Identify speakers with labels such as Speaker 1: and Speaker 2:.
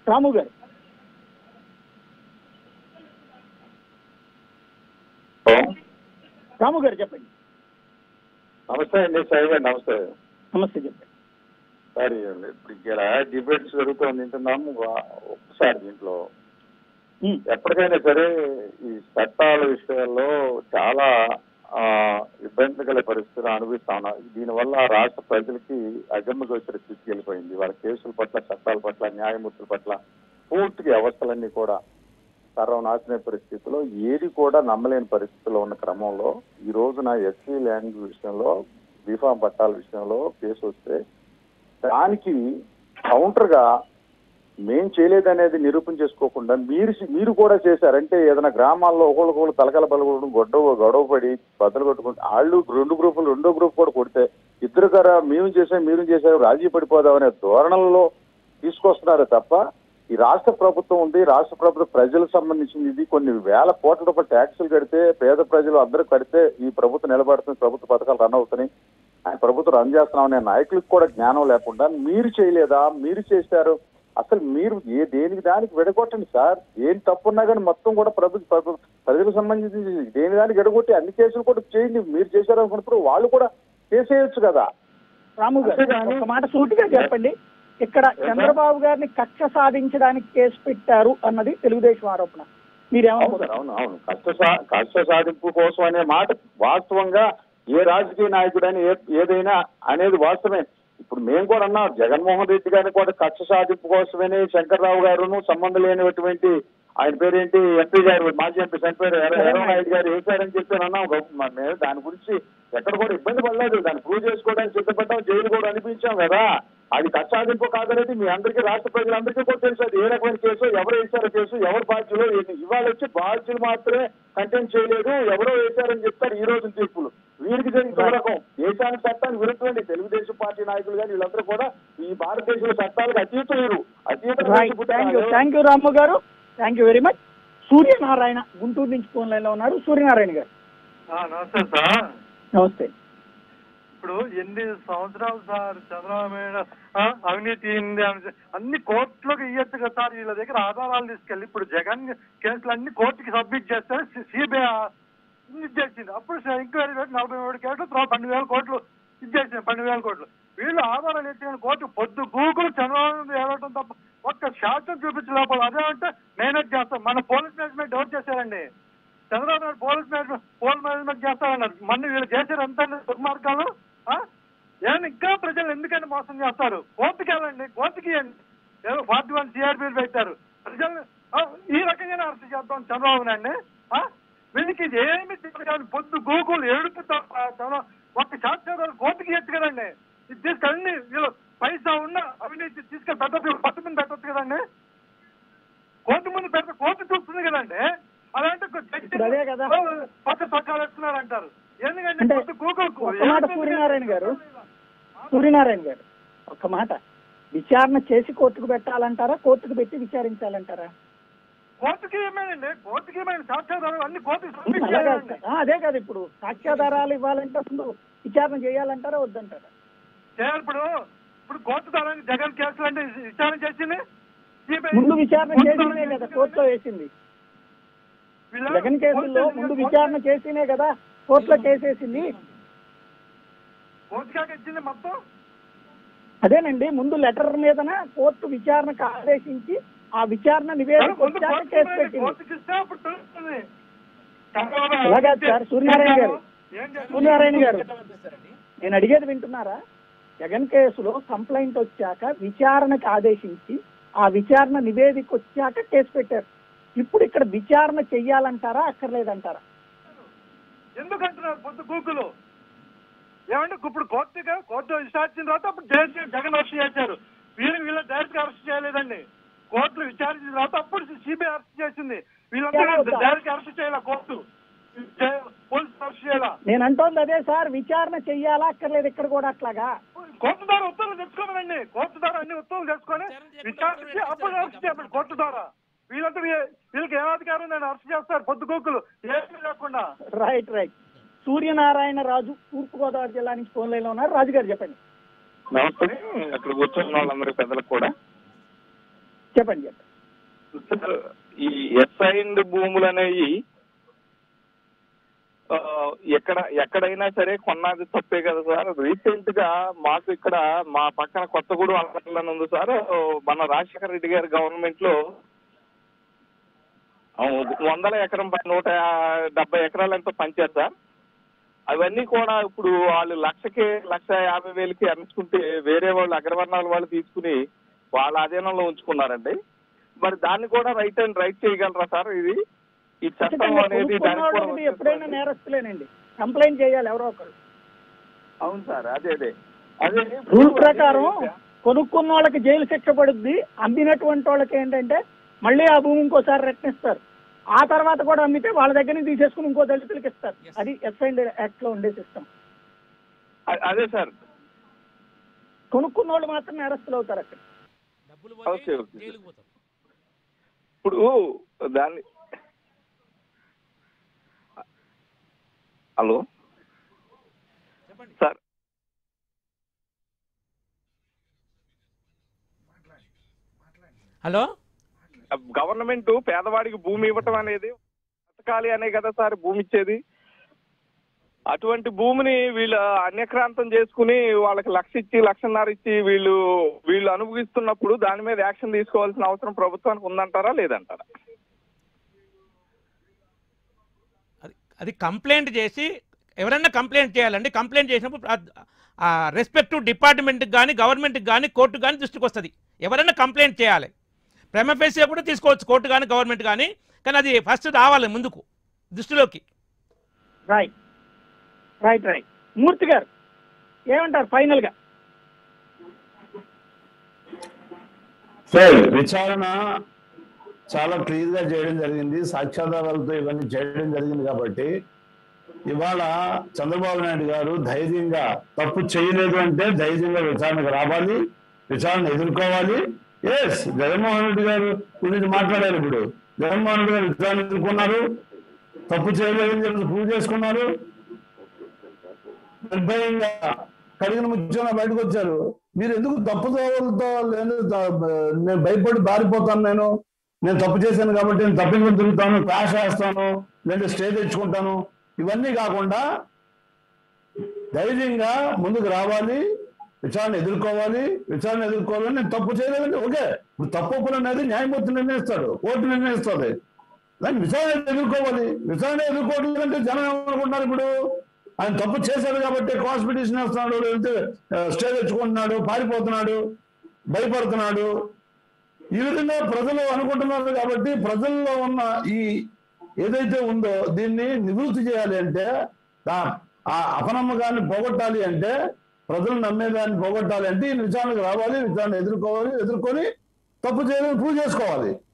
Speaker 1: రాము గారు రాము గారు చెప్పండి
Speaker 2: నమస్తే అండి సాయి గారు నమస్తే
Speaker 1: నమస్తే చెప్పండి
Speaker 2: సార్ ఇప్పుడు ఇక్కడ డిబేట్స్ జరుగుతుంది వింటున్నాము వా- ఒక్కసారి దీంట్లో
Speaker 1: ఉమ్,
Speaker 2: ఎప్పటికైనా సరే ఈ చట్టాల విషయాల్లో చాలా ఆ, ఇబ్బంది గల పరిస్థితులు అనుభవిస్తా ఉన్నారు దీనివల్ల రాష్ట్ర ప్రజలకి అగమ్యకు వచ్చిన స్థితికి వెళ్ళిపోయింది వాళ్ళ కేసుల పట్ల చట్టాల పట్ల న్యాయమూర్తుల పట్ల పూర్తిగా వ్యవస్థలన్నీ కూడా సర్వనాశన పరిస్థితిలో ఏది కూడా నమ్మలేని పరిస్థితిలో ఉన్న క్రమంలో ఈ రోజున ఎస్సీ ల్యాండ్ విషయంలో బీఫామ్ పట్టాల విషయంలో కేసు వస్తే దానికి కౌంటర్ గా మేం చేయలేదనేది నిరూపణ చేసుకోకుండా మీరు మీరు కూడా చేశారంటే ఏదైనా గ్రామాల్లో ఒకళ్ళకొకళ్ళు తలకల బలగొట్టడం గొడవ గొడవ పడి బద్దలు కొట్టుకుంటే వాళ్ళు రెండు గ్రూపులు రెండో గ్రూప్ కూడా కొడితే ఇద్దరు గారా మేము చేసాం మీరు చేసాం రాజీ పడిపోదామనే ధోరణలో తీసుకొస్తున్నారు తప్ప ఈ రాష్ట్ర ప్రభుత్వం ఉంది రాష్ట్ర ప్రభుత్వం ప్రజలకు సంబంధించింది ఇది కొన్ని వేల కోట్ల రూపాయల ట్యాక్సులు కడితే పేద ప్రజలు అందరూ కడితే ఈ ప్రభుత్వం నిలబడుతుంది ప్రభుత్వ పథకాలు రన్ అవుతున్నాయి ఆయన ప్రభుత్వం రన్ చేస్తున్నామనే నాయకులకు కూడా జ్ఞానం లేకుండా మీరు చేయలేదా మీరు చేశారు అసలు మీరు ఏ దేనికి దానికి విడగొట్టండి సార్ ఏం తప్పున్నా కానీ మొత్తం కూడా ప్రభు ప్రభు- ప్రజలకు సంబంధించి దేని దానికి విడగొట్టి అన్ని కేసులు కూడా చేయండి మీరు చేశారు అనుకున్నప్పుడు వాళ్ళు కూడా చేసేయచ్చు కదా
Speaker 1: రాము గారు
Speaker 2: అంతేగాని-
Speaker 1: ఒక మాట సూటిగా చెప్పండి ఇక్కడ చంద్రబాబు గారిని కక్ష సాధించడానికి కేసు పెట్టారు అన్నది తెలుగుదేశం ఆరోపణ
Speaker 2: అవును
Speaker 1: మీరేమనుకుంటారు
Speaker 2: సార్ అవును అవును కష్ట సా- కష్ట సాధింపు కోసం అనే మాట వాస్తవంగా ఏ రాజకీయ నాయకుడైనా ఏ- ఏదైనా అనేది వాస్తవమే ఇప్పుడు మేము కూడా అన్నాం జగన్మోహన్ రెడ్డి గారిని కూడా కక్ష సాధింపు కోసమని శంకర్రావు గారును సంబంధం లేనిటువంటి ఆయన పేరేంటి ఎంపీ గారు మాజీ ఎంపీ చనిపోయారు ఎర్ర నాయుడు గారు వేశారని చెప్పి అన్నాం గొప్ప- మ- మేము దాని గురించి ఎక్కడ కూడా ఇబ్బంది పడలేదు దాన్ని ప్రూవ్ చేసుకోవడానికి సిద్ధపడ్డాం జైలు కూడా అనిపించాం కదా అది కక్ష సాధింపు కాదనేది మీ అందరికీ రాష్ట్ర ప్రజలందరికీ కూడా తెలుసు అది ఏ రకమైన కేసు ఎవరు వేశారో కేసు ఎవరు బాధ్యులు ఏంటి ఇవాళ వచ్చి బాధ్యులు మాత్రమే కంటెంట్ చేయలేదు ఎవరో వేశారని చెప్తారు ఈ రోజు తీర్పులు వీరికి జరిగిన రకం దేశానికి చట్టానికి విరుద్ధండి తెలుగుదేశం పార్టీ నాయకులు కానీ వీళ్ళందరూ కూడా ఈ భారతదేశంలో చట్టాలకు అతీతులు అతీత
Speaker 1: thank you thank you Ramu garu thank you very much Suryanarayana Guntur నుంచి ఫోన్ లైన్ లో ఉన్నారు సూర్యనారాయణ గారు
Speaker 3: ఆ, నమస్తే సార్
Speaker 1: నమస్తే
Speaker 3: ఇప్పుడు ఎన్ని సంవత్సరాలు సార్ చంద్రబాబు నాయుడు, ఆ, అవినీతి ఉంది అని చె- అన్ని కోర్టులోకి ఇయ్యొచ్చు కదా సార్ వీళ్ళ దగ్గర ఆధారాలు తీసుకెళ్ళి ఇప్పుడు జగన్ కేసులు అన్ని కోర్టుకి సబ్మిట్ చేస్తే సిబిఐ ఇచ్చేసింది అప్పుడు ఎంక్వైరీ పెట్టి నలభై మూడు కేసులు తర్వాత పన్నెండు వేల కోట్లు ఇచ్చేసింది పన్నెండు వేల కోట్లు వీళ్ళు ఆధారాలు ఎత్తిన కోర్టు పొద్దు గూగుల్ చంద్రబాబు నాయుడు ఏడవటం తప్ప ఒక్క శాతం చూపించలేకపోతే అదేమంటే మేనేజ్ చేస్తాం మన పోలీస్ మేనేజ్మెంట్ ఎవరు చేశారండి Chandrababu Naidu police management police management చేస్తారన్నారు మన వీళ్ళు చేశారు ఎంత దుర్మార్గాలు ఆ? ఏమన్నా ఇంకా ప్రజలు ఎందుకని మోసం చేస్తారు కోర్టుకి వెళ్ళండి కోర్టుకి ఇవ్వండి ఏదో ఫార్టీ వన్ సిఆర్పీలు పెట్టారు ప్రజల్ని ఆ, ఈ రకంగానే అరెస్ట్ చేద్దాం చంద్రబాబు నాయుడిని ఆ? వీళ్ళకి ఇది ఏమి తెలియదు పొద్దు గూగుల్ ఏడుపు తప్ప చంద్ర- ఒక్క శాస్త్రాలు కోర్టుకి ఇవ్వచ్చు కదండి ఇది తీసుకెళ్ళండి వీళ్ళు పైసా ఉన్న అవినీతి తీసుకెళ్ళి పెద్ద పట్టు మీద పెట్టచ్చు కదండి కోర్టు ముందు పెద్ద కోర్టు చూస్తుంది కదండి అలాంటి ఒక జడ్జి
Speaker 1: ఇప్పుడు అదే కదా.
Speaker 3: పక్క సకాలు ఇస్తున్నారు అంటారు ఎందుకంటే
Speaker 1: అంటే
Speaker 3: పొద్దు గూగుల్
Speaker 1: ఒక్క మాట సూర్యనారాయణ గారు సూర్యనారాయణ గారు ఒక్క మాట విచారణ చేసి కోర్టుకు పెట్టాలంటారా కోర్టుకు పెట్టి విచారించాలంటారా
Speaker 3: కోర్టుకి ఏమైందండి కోర్టుకి ఏమైంది సాక్ష్యాధారాలు అన్ని కోర్టుకి సబ్మిట్
Speaker 1: అలా కాదు
Speaker 3: చేయాలండి
Speaker 1: సార్. ఆ, అదే కాదు ఇప్పుడు సాక్ష్యాధారాలు ఇవ్వాలంటే అసలు విచారణ చేయాలంటారా వద్దంటారా
Speaker 3: చేయాలి ఇప్పుడు ఇప్పుడు కోర్టు ద్వారా జగన్ కేసులు అంటే విచారణ చేసింది CBI
Speaker 1: ముందు విచారణ
Speaker 3: కోర్టు
Speaker 1: చేసినే
Speaker 3: ద్వారా
Speaker 1: కదా కోర్టులో వేసింది
Speaker 3: వీళ్ళ-
Speaker 1: జగన్ కేసుల్లో
Speaker 3: కోర్టు
Speaker 1: ముందు
Speaker 3: కోర్టు-
Speaker 1: విచారణ చేసినే కదా కోర్టులో కేసేసింది
Speaker 3: కోర్టు కాక ఇచ్చింది మొత్తం
Speaker 1: అదేనండి ముందు లెటర్ మీదన కోర్టు విచారణకు ఆదేశించి ఆ విచారణ నివేదిక
Speaker 3: ముందు
Speaker 1: వచ్చాక
Speaker 3: కోర్టుకి
Speaker 1: కేసు
Speaker 3: ఇవ్వండి.
Speaker 1: పెట్టింది
Speaker 3: కోర్టుకి ఇస్తే అప్పుడు తెలుస్తుంది చంద్రబాబు
Speaker 1: అలా కాదు సార్, సూర్యనారాయణ గారు.
Speaker 3: ఏం చేస్తారు?
Speaker 1: సూర్యనారాయణ గారు నేను అడిగేది వింటున్నారా జగన్ కేసులో కంప్లైంట్ వచ్చాక విచారణకు ఆదేశించి ఆ విచారణ నివేదిక వచ్చాక కేసు పెట్టారు ఇప్పుడు ఇక్కడ విచారణ చెయ్యాలంటారా అక్కర్లేదంటారా
Speaker 3: ఎందుకు అంటున్నారు పొద్దు గూగులు ఏమంటే ఇప్పుడు కోర్టుగా కోర్టు విచారించిన తర్వాత అప్పుడు జడ్జి జగన్ అరెస్ట్ చేశారు వీళ్ళు వీళ్ళ డైరెక్ట్ గా అరెస్ట్ చేయలేదండి కోర్టులు విచారించిన తర్వాత అప్పుడు సిబిఐ అరెస్ట్ చేసింది వీళ్ళందరూ డైరెక్ట్ అరెస్ట్ చేయాల కోర్టు చే- పోలీసు అరెస్ట్ చేయాల
Speaker 1: నేను అంటోంది అదే సార్ విచారణ చెయ్యాలా అక్కర్లేదు ఇక్కడ కూడా అట్లాగా
Speaker 3: కోర్టు ద్వారా ఉత్తర్వులు తెచ్చుకోమనండి కోర్టు ద్వారా అన్ని ఉత్తర్వులు తెచ్చుకొని విచారించి అప్పుడు అరెస్ట్ చేయాలి కోర్టు ద్వారా వీళ్ళంతా వీ- వీళ్ళకి ఏ అధికారం నేను అరెస్ట్ చేస్తారు పొద్దు గూకులు ఏమీ లేకుండా
Speaker 1: రైట్ రైట్ సూర్యనారాయణ రాజు తూర్పుగోదావరి జిల్లా నుంచి ఫోన్ లైన్ లో ఉన్నారు రాజు గారు చెప్పండి
Speaker 2: నమస్తే అక్కడ కూర్చున్న వాళ్ళందరికీ పెద్దలకు కూడా
Speaker 1: చెప్పండి చెప్పండి
Speaker 4: సార్ ఈ ఎస్ఐన్డ్ భూములు అనేవి ఆ, ఎక్కడ ఎక్కడైనా సరే కొన్నది తప్పే కదా సార్ రీసెంట్ గా మాకు ఇక్కడ మా పక్కన కొత్తగూడెం అల్లర్లని ఉంది సార్ మన రాజశేఖర రెడ్డి గారి గవర్నమెంట్ లో ఆ, వందల ఎకరం పై నూట యా- డెబ్బై ఎకరాలు ఎంతో పంచారు సార్ అవన్నీ కూడా ఇప్పుడు వాళ్ళు లక్షకి లక్ష యాభై వేలకి అమ్ముకుంటే వేరే వాళ్ళు అగ్రవర్ణాల వాళ్ళు తీసుకుని వాళ్ళ అధీనంలో ఉంచుకున్నారండి మరి దాన్ని కూడా రైట్ అండ్ రైట్ చేయగలరా సార్ ఇది ఈ చట్టం
Speaker 1: ఖచ్చితంగా
Speaker 4: అనేది
Speaker 1: కొనుక్కున్న
Speaker 4: దానికి కూడా
Speaker 1: వాళ్ళకి ఎప్పుడైనా
Speaker 4: వచ్చేస్తుంది.
Speaker 1: నేరస్తులేనండి కంప్లైంట్ చేయాలి ఎవరో ఒకరు
Speaker 4: అవును సార్ అదే అదే అదే
Speaker 1: రూల్ ప్రకారం కొనుక్కున్న వాళ్ళకి జైలు శిక్ష పడుద్ది అమ్మినటువంటి వాళ్ళకి ఏంటంటే మళ్ళీ ఆ భూమి ఇంకోసారి రెట్నిస్తారు ఆ తర్వాత కూడా అమ్మితే వాళ్ళ దగ్గర నుంచి తీసేసుకుని ఇంకో దళితులకి ఇస్తారు అది ఎస్ఐండ్ యాక్ట్ లో ఉండే సిస్టమ్
Speaker 4: అ- అదే సార్
Speaker 1: కొనుక్కున్న వాళ్ళు మాత్రం నేరస్తులు అవుతారు అక్కడ
Speaker 5: డబ్బులు
Speaker 4: ఓకే,
Speaker 5: పోతే
Speaker 4: ఓకే.
Speaker 5: జైలుకు పోతారు
Speaker 4: ఇప్పుడు దాన్ని హలో
Speaker 5: చెప్పండి
Speaker 4: సార్
Speaker 5: హలో
Speaker 4: గవర్నమెంట్ పేదవాడికి భూమి ఇవ్వటం అనేది బతకాలి అనే కదా సార్ భూమి ఇచ్చేది అటువంటి భూమిని వీళ్ళు అన్యక్రాంతం చేసుకుని వాళ్ళకి లక్ష ఇచ్చి లక్షన్నర ఇచ్చి వీళ్ళు వీళ్ళు అనుభవిస్తున్నప్పుడు దాని మీద యాక్షన్ తీసుకోవాల్సిన అవసరం ప్రభుత్వానికి ఉందంటారా లేదంటారా
Speaker 5: అది అది కంప్లైంట్ చేసి ఎవరైనా కంప్లైంట్ చేయాలండి కంప్లైంట్ చేసినప్పుడు రెస్పెక్టివ్ డిపార్ట్మెంట్కి కానీ గవర్నమెంట్కి కానీ కోర్టు కానీ దృష్టికి వస్తుంది ఎవరైనా కంప్లైంట్ చేయాలి ప్రెమఫేసియా కూడా తీసుకోవచ్చు కోర్టు కానీ గవర్నమెంట్ కానీ కానీ అది ఫస్ట్ రావాలి ముందుకు దృష్టిలోకి
Speaker 1: right right right Murthy garu ఏమంటారు ఫైనల్ గా
Speaker 6: సార్ విచారణ చాలా క్లియర్ గా చేయడం జరిగింది సాక్ష్యాధారాలతో ఇవన్నీ చేయడం జరిగింది కాబట్టి ఇవాళ చంద్రబాబు నాయుడు గారు ధైర్యంగా తప్పు చేయలేదు అంటే ధైర్యంగా విచారణకు రావాలి విచారణ ఎదుర్కోవాలి ఎస్ జగన్మోహన్ రెడ్డి గారు గురించి మాట్లాడారు ఇప్పుడు జగన్మోహన్ రెడ్డి గారు విచారణ ఎదుర్కొన్నారు తప్పు చేయలేదని చెప్పి ప్రూవ్ చేసుకున్నారు నిర్భయంగా కడిగిన ముత్యం బయటకు వచ్చారు మీరు ఎందుకు తప్పుదోవలతో లేదు త- నేను భయపడి బారిపోతాను నేను నేను తప్పు చేశాను కాబట్టి నేను తప్పించుకొని తిరుగుతాను క్రాష్ వేస్తాను లేదంటే స్టే తెచ్చుకుంటాను ఇవన్నీ కాకుండా ధైర్యంగా ముందుకు రావాలి విచారణ ఎదుర్కోవాలి విచారణ ఎదుర్కోవాలని నేను తప్పు చేయలేదంటే ఓకే ఇప్పుడు తప్పు ఒప్పులు అనేది న్యాయమూర్తి నిర్ణయిస్తాడు కోర్టు నిర్ణయిస్తుంది దాన్ని విచారణ ఎదుర్కోవాలి విచారణ ఎదుర్కోవట్లేదంటే జనం ఏమనుకుంటున్నారు ఇప్పుడు ఆయన తప్పు చేశాడు కాబట్టి కాస్ట్ పిటిషన్ వేస్తున్నాడు లేదంటే స్టే తెచ్చుకుంటున్నాడు పారిపోతున్నాడు భయపడుతున్నాడు ఈ విధంగా ప్రజలు అనుకుంటున్నారు కాబట్టి ప్రజల్లో ఉన్న ఈ ఏదైతే ఉందో దీన్ని నివృత్తి చేయాలి అంటే ఆ- ఆ అపనమ్మకాన్ని పోగొట్టాలి అంటే ప్రజలు నమ్మేదాన్ని పోగొట్టాలి అంటే ఈ విచారణకు రావాలి విచారణ ఎదుర్కోవాలి ఎదుర్కొని తప్పు చేయాలని ప్రూవ్ చేసుకోవాలి